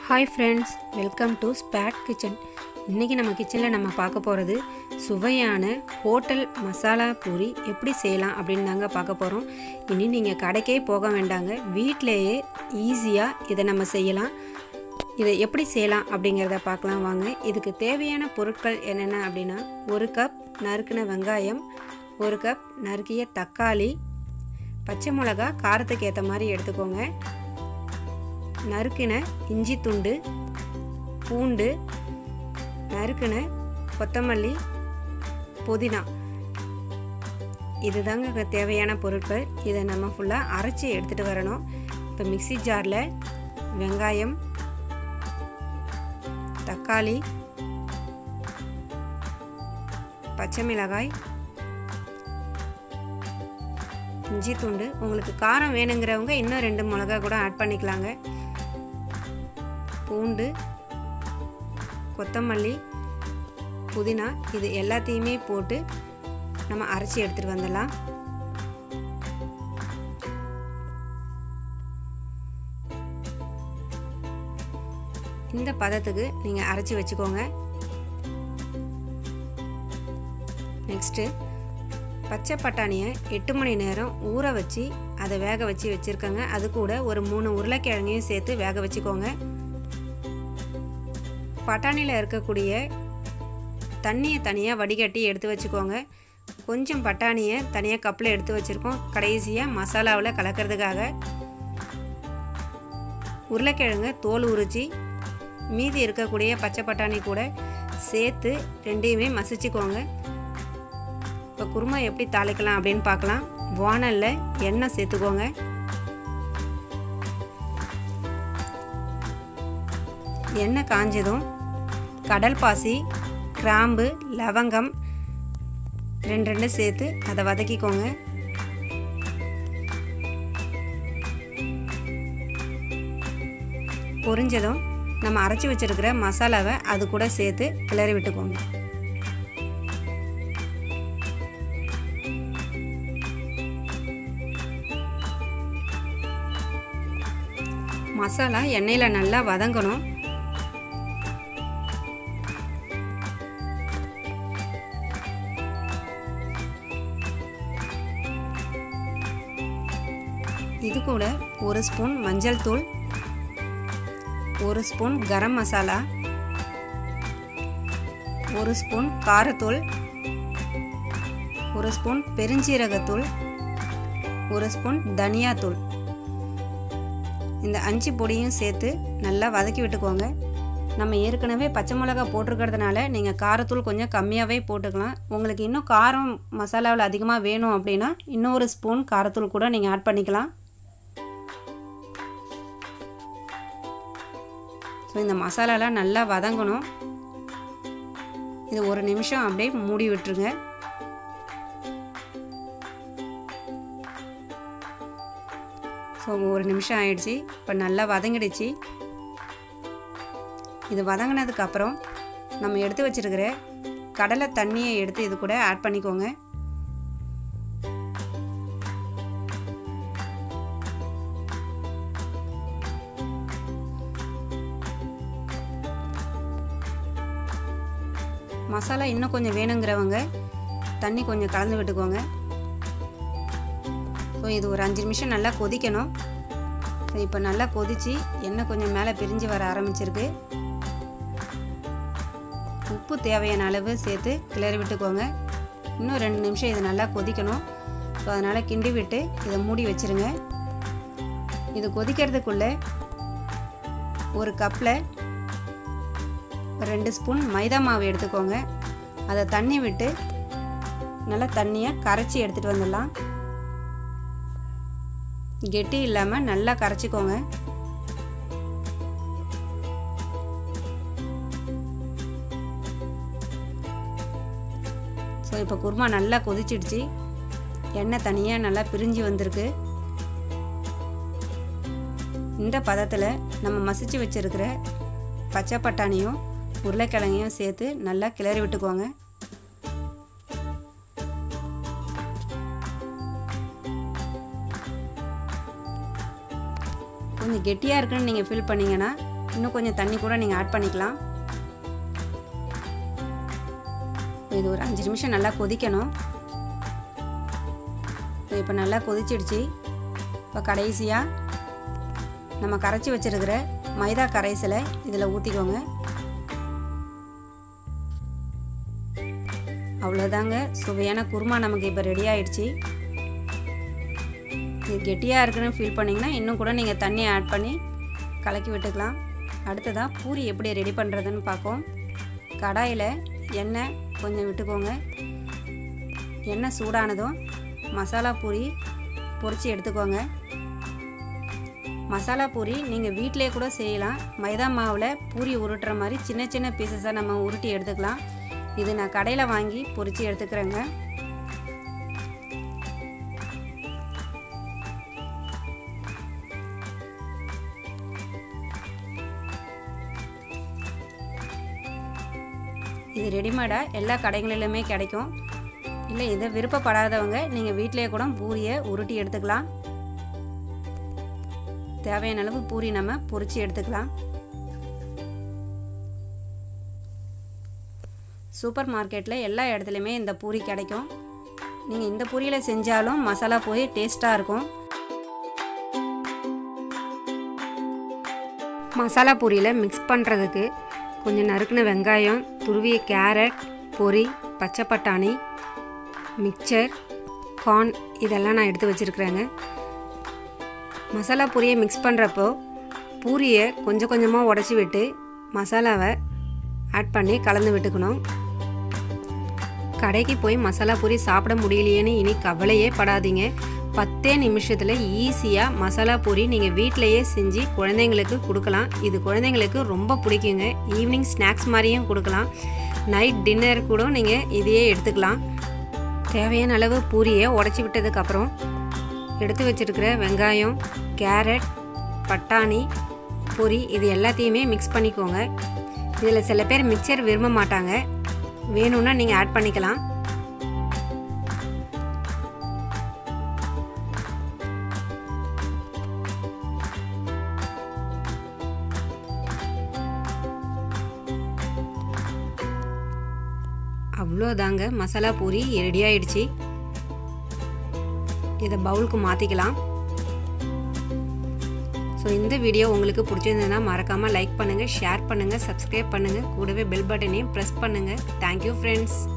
hi friends welcome to spade kitchen இன்றைக்கி நம்ம கிச்சனில் நம்ம பார்க்க போகிறது சுவையான ஹோட்டல் மசாலா பூரி எப்படி செய்யலாம் அப்படின்னு தாங்க பார்க்க போகிறோம் இனி நீங்கள் கடைக்கே போக வேண்டாங்க வீட்டிலேயே ஈஸியாக இதை நம்ம செய்யலாம் இதை எப்படி செய்யலாம் அப்படிங்கிறத பார்க்கலாம் வாங்க இதுக்கு தேவையான பொருட்கள் என்னென்ன அப்படின்னா ஒரு கப் நறுக்கின வெங்காயம் ஒரு கப் நறுக்கிய தக்காளி பச்சை மிளகா காரத்துக்கு ஏற்ற மாதிரி எடுத்துக்கோங்க நறுக்கின இஞ்சி துண்டு பூண்டு நறுக்கின கொத்தமல்லி புதினா இதுதாங்க தேவையான பொருட்கள் இதை நம்ம ஃபுல்லாக அரைச்சி எடுத்துகிட்டு வரணும் இப்போ மிக்சி ஜாரில் வெங்காயம் தக்காளி பச்சை மிளகாய் இஞ்சி துண்டு உங்களுக்கு காரம் வேணுங்கிறவங்க இன்னும் ரெண்டு மிளகா கூட ஆட் பண்ணிக்கலாங்க பூண்டு கொத்தமல்லி புதினா இது எல்லாத்தையுமே போட்டு நம்ம அரைச்சி எடுத்துகிட்டு வந்துடலாம் இந்த பதத்துக்கு நீங்கள் அரைச்சி வச்சுக்கோங்க நெக்ஸ்ட்டு பச்சை பட்டாணியை எட்டு மணி நேரம் ஊற வச்சு அதை வேக வச்சு வச்சுருக்கோங்க அது கூட ஒரு மூணு உருளைக்கிழங்கையும் சேர்த்து வேக வச்சுக்கோங்க பட்டாணியில் இருக்கக்கூடிய தண்ணியை தனியாக வடிகட்டி எடுத்து வச்சுக்கோங்க கொஞ்சம் பட்டாணியை தனியாக கப்பில் எடுத்து வச்சுருக்கோம் கடைசியாக மசாலாவில் கலக்கிறதுக்காக உருளைக்கிழங்கு தோல் உரிச்சி மீதி இருக்கக்கூடிய பச்சை பட்டாணி கூட சேர்த்து ரெண்டையுமே மசிச்சுக்கோங்க இப்போ குருமா எப்படி தாளிக்கலாம் அப்படின்னு பார்க்கலாம் வானலில் எண்ணெய் சேர்த்துக்கோங்க எண்ணெய் காஞ்சதும் கடல் பாசி கிராம்பு லவங்கம் ரெண்டு ரெண்டு சேர்த்து அதை வதக்கிக்கோங்க பொரிஞ்சதும் நம்ம அரைச்சி வச்சுருக்கிற மசாலாவை அது கூட சேர்த்து கிளறி விட்டுக்கோங்க மசாலா எண்ணெயில் நல்லா வதங்கணும் இது கூட ஒரு ஸ்பூன் மஞ்சள் தூள் ஒரு ஸ்பூன் கரம் மசாலா ஒரு ஸ்பூன் காரத்தூள் ஒரு ஸ்பூன் பெருஞ்சீரகத்தூள் ஒரு ஸ்பூன் தனியாத்தூள் இந்த அஞ்சு பொடியும் சேர்த்து நல்லா வதக்கி விட்டுக்கோங்க நம்ம ஏற்கனவே பச்சை மிளகா போட்டிருக்கிறதுனால நீங்கள் காரத்தூள் கொஞ்சம் கம்மியாகவே போட்டுக்கலாம் உங்களுக்கு இன்னும் காரம் மசாலாவில் அதிகமாக வேணும் அப்படின்னா இன்னொரு ஸ்பூன் காரத்தூள் கூட நீங்கள் ஆட் பண்ணிக்கலாம் ஸோ இந்த மசாலாலாம் நல்லா வதங்கணும் இது ஒரு நிமிஷம் அப்படியே மூடி விட்டுருங்க ஸோ ஒரு நிமிஷம் ஆயிடுச்சு இப்போ நல்லா வதங்கிடுச்சு இது வதங்கினதுக்கப்புறம் நம்ம எடுத்து வச்சுருக்கிற கடலை தண்ணியை எடுத்து இது கூட ஆட் பண்ணிக்கோங்க மசாலா இன்னும் கொஞ்சம் வேணுங்கிறவங்க தண்ணி கொஞ்சம் கலந்து விட்டுக்கோங்க ஸோ இது ஒரு அஞ்சு நிமிஷம் நல்லா கொதிக்கணும் ஸோ இப்போ நல்லா கொதித்து எண்ணெய் கொஞ்சம் மேலே பிரிஞ்சு வர ஆரம்பிச்சிருக்கு உப்பு தேவையான அளவு சேர்த்து கிளறி விட்டுக்கோங்க இன்னும் ரெண்டு நிமிஷம் இது நல்லா கொதிக்கணும் ஸோ அதனால் கிண்டி விட்டு இதை மூடி வச்சுருங்க இது கொதிக்கிறதுக்குள்ளே ஒரு கப்பில் ரெண்டு ஸ்பூன் மைதா மாவு எடுத்துக்கோங்க அதை தண்ணி விட்டு நல்லா தண்ணியை கரைச்சி எடுத்துகிட்டு வந்துடலாம் கெட்டி இல்லாமல் நல்லா கரைச்சிக்கோங்க ஸோ இப்போ குருமா நல்லா கொதிச்சிடுச்சு எண்ணெய் தனியாக நல்லா பிரிஞ்சு வந்திருக்கு இந்த பதத்தில் நம்ம மசிச்சு வச்சுருக்கிற பச்சை பட்டாணியும் உருளைக்கிழங்கையும் சேர்த்து நல்லா கிளறி விட்டுக்கோங்க கொஞ்சம் கெட்டியாக இருக்குன்னு நீங்கள் ஃபீல் பண்ணிங்கன்னா இன்னும் கொஞ்சம் தண்ணி கூட நீங்கள் ஆட் பண்ணிக்கலாம் இது ஒரு அஞ்சு நிமிஷம் நல்லா கொதிக்கணும் இப்போ நல்லா கொதிச்சிடுச்சு இப்போ கடைசியாக நம்ம கரைச்சி வச்சுருக்கிற மைதா கரைசலை இதில் ஊற்றிக்கோங்க அவ்வளோதாங்க சுவையான குருமா நமக்கு இப்போ ரெடி ஆயிடுச்சு இது கெட்டியாக இருக்குன்னு ஃபீல் பண்ணிங்கன்னா இன்னும் கூட நீங்கள் தண்ணி ஆட் பண்ணி கலக்கி விட்டுக்கலாம் அடுத்ததாக பூரி எப்படி ரெடி பண்ணுறதுன்னு பார்ப்போம் கடாயில் எண்ணெய் கொஞ்சம் விட்டுக்கோங்க எண்ணெய் சூடானதும் மசாலா பூரி பொரித்து எடுத்துக்கோங்க மசாலா பூரி நீங்கள் வீட்டிலே கூட செய்யலாம் மைதா மாவில் பூரி உருட்டுற மாதிரி சின்ன சின்ன பீசஸாக நம்ம உருட்டி எடுத்துக்கலாம் இது நான் கடையில் வாங்கி பொரித்து எடுத்துக்கிறேங்க இது ரெடிமேடாக எல்லா கடைகளிலுமே கிடைக்கும் இல்லை இதை விருப்பப்படாதவங்க நீங்கள் வீட்டிலே கூட பூரியை உருட்டி எடுத்துக்கலாம் தேவையான அளவு பூரி நம்ம பொரித்து எடுத்துக்கலாம் சூப்பர் மார்க்கெட்டில் எல்லா இடத்துலையுமே இந்த பூரி கிடைக்கும் நீங்கள் இந்த பூரியில் செஞ்சாலும் மசாலா பூரி டேஸ்ட்டாக இருக்கும் மசாலா பூரியில் மிக்ஸ் பண்ணுறதுக்கு கொஞ்சம் நறுக்கின வெங்காயம் துருவிய கேரட் பொரி பச்சை பட்டாணி மிக்சர் கார்ன் இதெல்லாம் நான் எடுத்து வச்சுருக்குறேங்க மசாலா பூரியை மிக்ஸ் பண்ணுறப்போ பூரியை கொஞ்சம் கொஞ்சமாக உடச்சி விட்டு மசாலாவை ஆட் பண்ணி கலந்து விட்டுக்கணும் கடைக்கு போய் மசாலா பூரி சாப்பிட முடியலையேன்னு இனி கவலையே படாதீங்க பத்தே நிமிஷத்தில் ஈஸியாக மசாலா பூரி நீங்கள் வீட்டிலையே செஞ்சு குழந்தைங்களுக்கு கொடுக்கலாம் இது குழந்தைங்களுக்கு ரொம்ப பிடிக்குங்க ஈவினிங் ஸ்நாக்ஸ் மாதிரியும் கொடுக்கலாம் நைட் டின்னர் கூட நீங்கள் இதையே எடுத்துக்கலாம் தேவையான அளவு பூரியை உடச்சி விட்டதுக்கப்புறம் எடுத்து வச்சுருக்கிற வெங்காயம் கேரட் பட்டாணி பொரி இது எல்லாத்தையுமே மிக்ஸ் பண்ணிக்கோங்க இதில் சில பேர் மிக்சர் விரும்ப மாட்டாங்க வேணும்னா நீங்கள் ஆட் பண்ணிக்கலாம் அவ்வளோதாங்க மசாலா பூரி ரெடி ஆயிடுச்சு இதை பவுலுக்கு மாற்றிக்கலாம் ஸோ இந்த வீடியோ உங்களுக்கு பிடிச்சிருந்ததுன்னா மறக்காமல் லைக் பண்ணுங்கள் ஷேர் பண்ணுங்கள் சப்ஸ்கிரைப் பண்ணுங்கள் கூடவே பெல் பட்டனையும் ப்ரெஸ் பண்ணுங்கள் தேங்க்யூ ஃப்ரெண்ட்ஸ்